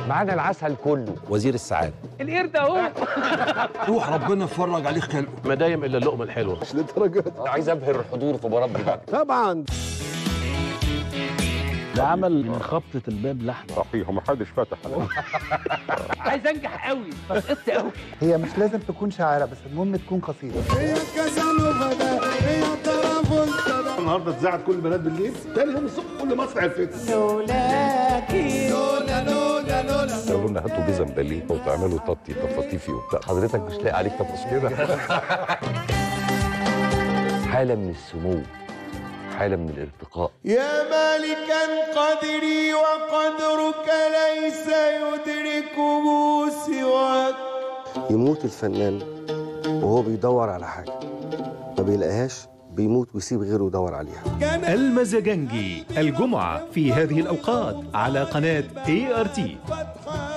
معانا العسل كله وزير السعاده القرد اهو روح ربنا يفرج عليك خلقه ما دايم الا اللقمه الحلوه مش للدرجه دي عايز ابهر الحضور في مربي بقى طبعا ده عمل من خبطه الباب لحمه صحيح ومحدش فتح عايز انجح قوي فسقطت قوي هي مش لازم تكون شاعرة بس المهم تكون قصيدة النهارده اتذاعت كل البنات بالليل تاني يوم الصبح كل مصر عرفتها قالوا لنا هاتوا جزم باليه وتعملوا تطي تفاطيفي وبتاع حضرتك مش لاقي عليك تفاصيل كده حاله من السمو حاله من الارتقاء يا مالكا قدري وقدرك ليس يدركه سواك يموت الفنان وهو بيدور على حاجة ما بيلاقيهاش بيموت ويسيب غيره يدور عليها المزاجنجي الجمعة في هذه الأوقات على قناة اي ار تي